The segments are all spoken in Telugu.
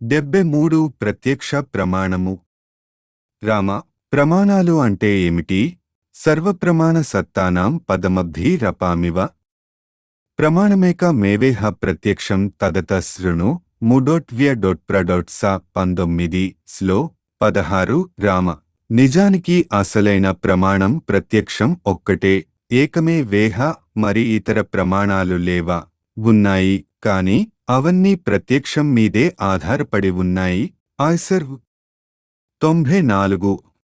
డెబ్బె మూడు ప్రత్యక్ష ప్రమాణము రామ ప్రమాణాలు అంటే ఏమిటి సర్వప్రమాణ సత్తానాం పదమబ్ధి రపామివ ప్రమాణమేక మేవేహ ప్రత్యక్షం తదత శృణు ముడోట్వ్య డొట్ డొట్ స పంతొమ్మిది స్లో పదహారు రామ నిజానికి అసలైన ప్రమాణం ప్రత్యక్షం ఒక్కటే ఏకమే వేహ మరి ఇతర ప్రమాణాలు లేవా ఉన్నాయి కాని అవన్నీ ప్రత్యక్షం మీదే ఆధారపడి ఉన్నాయి ఆయ్సర్ తొంభై నాలుగు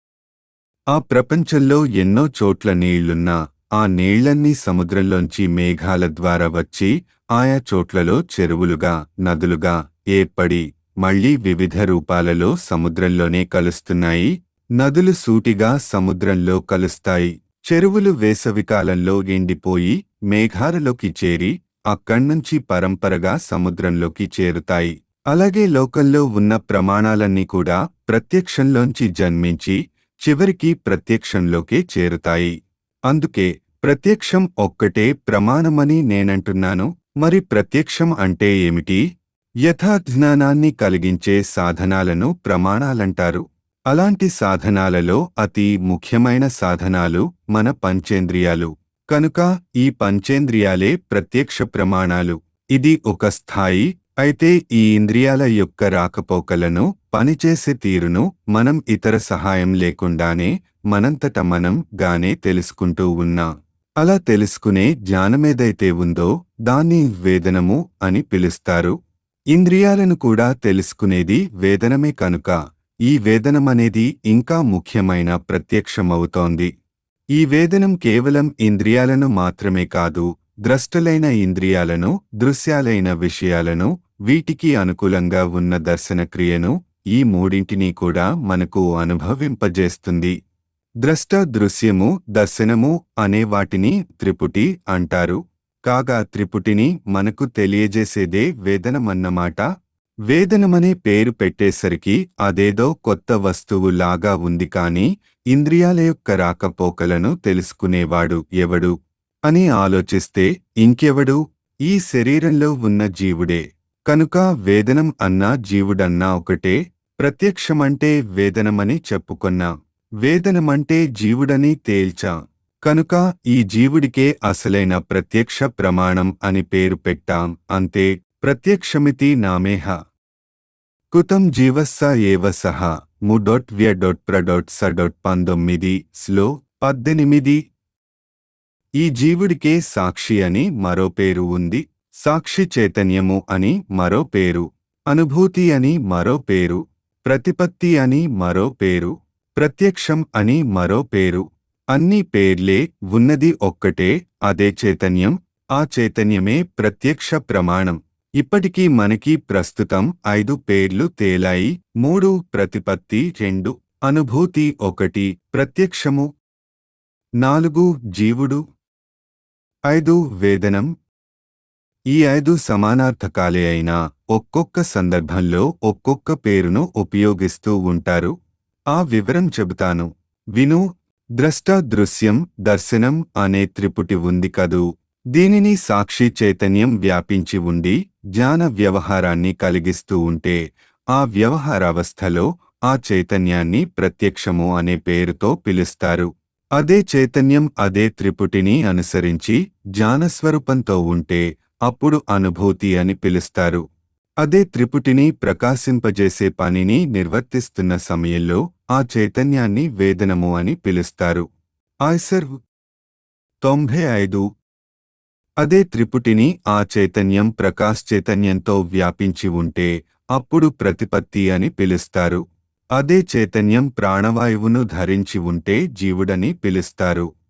ఆ ప్రపంచంలో ఎన్నో చోట్ల నీళ్లున్నా ఆ నీళ్లన్నీ సముద్రంలోంచి మేఘాల ద్వారా వచ్చి ఆయా చోట్లలో చెరువులుగా నదులుగా ఏర్పడి మళ్లీ వివిధ రూపాలలో సముద్రంలోనే కలుస్తున్నాయి నదులు సూటిగా సముద్రంలో కలుస్తాయి చెరువులు వేసవికాలంలో ఎండిపోయి మేఘాలలోకి చేరి అక్కడ్నుంచి పరంపరగా సముద్రంలోకి చేరుతాయి అలాగే లోకంలో ఉన్న ప్రమాణాలన్నీ కూడా ప్రత్యక్షంలోంచి జన్మించి చివరికి ప్రత్యక్షంలోకే చేరుతాయి అందుకే ప్రత్యక్షం ఒక్కటే ప్రమాణమని నేనంటున్నాను మరి ప్రత్యక్షం అంటే ఏమిటి యథాజ్ఞానాన్ని కలిగించే సాధనాలను ప్రమాణాలంటారు అలాంటి సాధనాలలో అతి ముఖ్యమైన సాధనాలు మన పంచేంద్రియాలు కనుక ఈ పంచేంద్రియాలే ప్రత్యక్ష ప్రమాణాలు ఇది ఒక స్థాయి అయితే ఈ ఇంద్రియాల యొక్క రాకపోకలను పనిచేసే తీరును మనం ఇతర సహాయం లేకుండానే మనంతట మనం గానే తెలుసుకుంటూ ఉన్నాం అలా తెలుసుకునే జ్ఞానమేదైతే ఉందో దాన్ని వేదనము అని పిలుస్తారు ఇంద్రియాలను కూడా తెలుసుకునేది వేదనమే కనుక ఈ వేదనమనేది ఇంకా ముఖ్యమైన ప్రత్యక్షమవుతోంది ఈ వేదనం కేవలం ఇంద్రియాలను మాత్రమే కాదు ద్రష్టలైన ఇంద్రియాలను దృశ్యాలైన విషయాలను వీటికి అనుకూలంగా ఉన్న దర్శన క్రియను ఈ మూడింటినీ కూడా మనకు అనుభవింపజేస్తుంది ద్రష్ట దృశ్యము దర్శనము అనే వాటిని త్రిపుటి అంటారు కాగా త్రిపుటిని మనకు తెలియజేసేదే వేదనమన్నమాట వేదనమనే పేరు పెట్టేసరికి అదేదో కొత్త వస్తువు లాగా ఉంది కాని ఇంద్రియాల యొక్క రాకపోకలను తెలుసుకునేవాడు ఎవడు అని ఆలోచిస్తే ఇంకెవడు ఈ శరీరంలో ఉన్న జీవుడే కనుక వేదనం అన్నా జీవుడన్నా ఒకటే ప్రత్యక్షమంటే వేదనమని చెప్పుకొన్నాం వేదనమంటే జీవుడని తేల్చాం కనుక ఈ జీవుడికే అసలైన ప్రత్యక్ష ప్రమాణం అని పేరు పెట్టాం అంతే ప్రత్యక్షమితి నామేహ కుతం జీవస్స ఏవ సహ ము డొట్ వ్య డొట్ ప్ర డొట్ స డొట్ పంతొమ్మిది స్లో పద్దెనిమిది ఈ జీవుడికే సాక్షి అని మరో పేరు ఉంది సాక్షి చైతన్యము అని మరో పేరు అనుభూతి అని మరో పేరు ప్రతిపత్తి అని మరో పేరు ప్రత్యక్షం అని మరో పేరు అన్ని పేర్లే ఉన్నది ఒక్కటే అదే చైతన్యం ఆ చైతన్యమే ప్రత్యక్ష ప్రమాణం ఇప్పటికీ మనకి ప్రస్తుతం ఐదు పేర్లు తేలాయి మూడు ప్రతిపత్తి రెండు అనుభూతి ఒకటి ప్రత్యక్షము నాలుగు జీవుడు ఐదు వేదనం ఈ ఐదు సమానార్థకాలే అయినా ఒక్కొక్క సందర్భంలో ఒక్కొక్క పేరును ఉపయోగిస్తూ ఉంటారు ఆ వివరం చెబుతాను విను ద్రష్ట దృశ్యం దర్శనం అనే త్రిపుటి ఉంది కదూ దీనిని సాక్షి చైతన్యం వ్యాపించి ఉండి జ్ఞాన వ్యవహారాన్ని కలిగిస్తూ ఉంటే ఆ వ్యవహారావస్థలో ఆ చైతన్యాన్ని ప్రత్యక్షము అనే పేరుతో పిలుస్తారు అదే చైతన్యం అదే త్రిపుటిని అనుసరించి జ్ఞానస్వరూపంతో ఉంటే అప్పుడు అనుభూతి అని పిలుస్తారు అదే త్రిపుటిని ప్రకాశింపజేసే పనిని నిర్వర్తిస్తున్న సమయంలో ఆ చైతన్యాన్ని వేదనము అని పిలుస్తారు ఆయ్సర్ తొంభై ఐదు అదే త్రిపుటిని ఆ చైతన్యం ప్రకాశ్ చైతన్యంతో వ్యాపించి ఉంటే అప్పుడు ప్రతిపత్తి అని పిలుస్తారు అదే చైతన్యం ప్రాణవాయువును ధరించి ఉంటే జీవుడని పిలుస్తారు